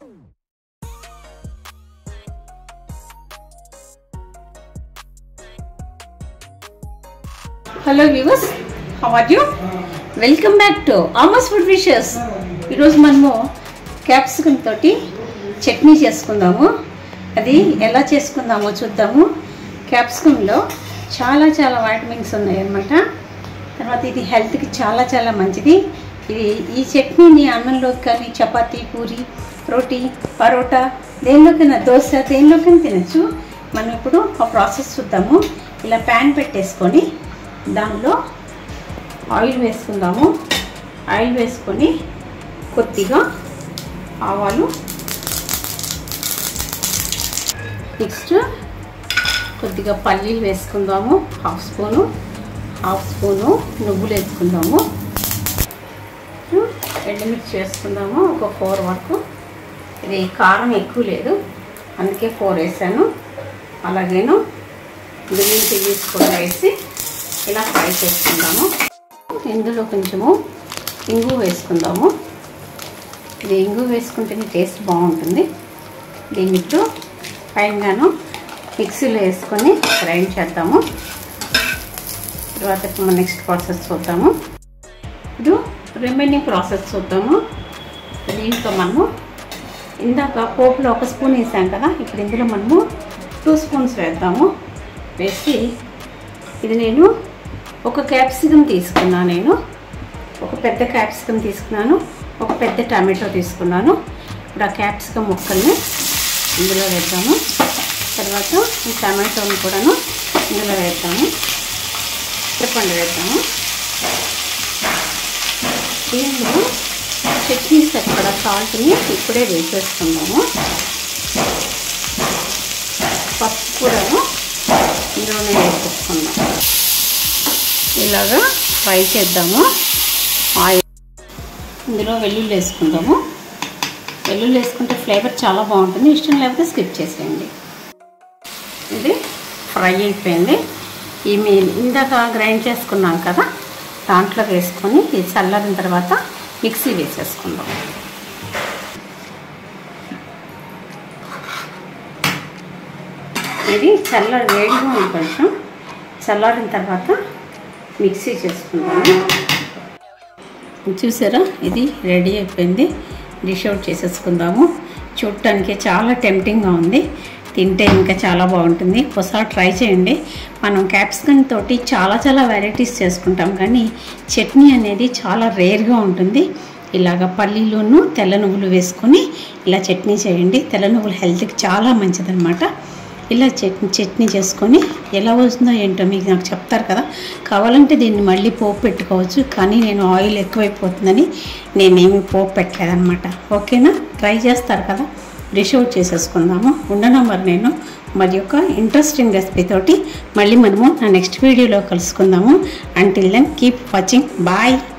hello viewers how are you welcome back to Amas food wishes ఈరోజు మనము capsicum తోటి చట్నీ చేసుకుందాము అది ఎలా చేసుకుందామో చూద్దాము క్యాప్సికంలో చాలా చాలా వైటమిన్స్ ఉన్నాయన్నమాట తర్వాత ఇది హెల్త్కి చాలా చాలా మంచిది ఇది ఈ చట్నీని అన్నంలోకి కానీ చపాతీ పూరి రోటీ పరోటా దేనిలోకైనా దోశ దేనిలోకైనా తినచ్చు మనం ఇప్పుడు ఆ ప్రాసెస్ చూద్దాము ఇలా ప్యాన్ పెట్టేసుకొని దానిలో ఆయిల్ వేసుకుందాము ఆయిల్ వేసుకొని కొద్దిగా ఆవాలు నెక్స్ట్ కొద్దిగా పల్లీలు వేసుకుందాము హాఫ్ స్పూను హాఫ్ స్పూను నువ్వులు వేసుకుందాము ఎండుమిర్చి వేసుకుందాము ఒక ఫోర్ వరకు ఇది కారం ఎక్కువ లేదు అందుకే ఫోర్ వేసాను అలాగేను గ్రీన్ చిల్లీస్ కూడా వేసి ఇలా ఫ్రై చేసుకుందాము ఇందులో కొంచెము ఇంగు వేసుకుందాము ఇది ఇంగు వేసుకుంటేనే టేస్ట్ బాగుంటుంది దీన్ని ఇప్పుడు పైనగాను మిక్సీలో వేసుకొని గ్రైండ్ చేద్దాము తర్వాత ఇప్పుడు మన నెక్స్ట్ ప్రాసెస్ చూద్దాము ఇప్పుడు రిమైనింగ్ ప్రాసెస్ చూద్దాము దీంట్లో మనము ఇందాక పోపులో ఒక స్పూన్ వేసాం కదా ఇప్పుడు ఇందులో మనము టూ స్పూన్స్ వేద్దాము వేసి ఇది నేను ఒక క్యాప్సికమ్ తీసుకున్నాను నేను ఒక పెద్ద క్యాప్సికమ్ తీసుకున్నాను ఒక పెద్ద టమాటో తీసుకున్నాను ఇప్పుడు ఆ క్యాప్సికమ్ ముక్కల్ని ఇందులో వేద్దాము తర్వాత ఈ టమాటోని కూడాను ఇందులో వేద్దాము చెప్పండి వేద్దాము దీనిలో చట్నీ సరిపడా సాల్ట్ని ఇప్పుడే వేసేసుకుందాము పసుపు కూడాను ఇందులోనే వేసేసుకుందాం ఇలాగా ఫ్రై చేద్దాము ఆయిల్ ఇందులో వెల్లుల్లి వేసుకుందాము వెల్లుల్లి వేసుకుంటే ఫ్లేవర్ చాలా బాగుంటుంది ఇష్టం లేకపోతే స్కిప్ చేసేయండి ఇది ఫ్రై అయిపోయింది ఈ మీ ఇందాక గ్రైండ్ చేసుకున్నాం కదా దాంట్లో వేసుకొని ఇది చల్లారిన తర్వాత మిక్సీ వేసేసుకుందాం ఇది చల్లారి వేడిగా ఉంది కొంచెం చల్లారిన తర్వాత మిక్సీ చేసుకుందాము చూసారా ఇది రెడీ అయిపోయింది డిష్ అవుట్ చేసేసుకుందాము చూడటానికి చాలా టెంప్టింగ్గా ఉంది తింటే ఇంకా చాలా బాగుంటుంది ఒకసారి ట్రై చేయండి మనం క్యాప్సికమ్ తోటి చాలా చాలా వెరైటీస్ చేసుకుంటాం కానీ చట్నీ అనేది చాలా రేర్గా ఉంటుంది ఇలాగ పల్లీలోను తెల్ల నువ్వులు వేసుకొని ఇలా చట్నీ చేయండి తెల్ల నువ్వులు హెల్త్కి చాలా మంచిదన్నమాట ఇలా చట్నీ చట్నీ చేసుకొని ఎలా వస్తుందో ఏంటో మీకు నాకు చెప్తారు కదా కావాలంటే దీన్ని మళ్ళీ పోపు పెట్టుకోవచ్చు కానీ నేను ఆయిల్ ఎక్కువైపోతుందని నేనేమి పోపు పెట్టలేదన్నమాట ఓకేనా ట్రై చేస్తారు కదా డిష్ అవుట్ చేసేసుకుందాము ఉండను మరి నేను మరి యొక్క ఇంట్రెస్టింగ్ రెసిపీ తోటి మళ్ళీ మనము నా నెక్స్ట్ వీడియోలో కలుసుకుందాము until then keep watching bye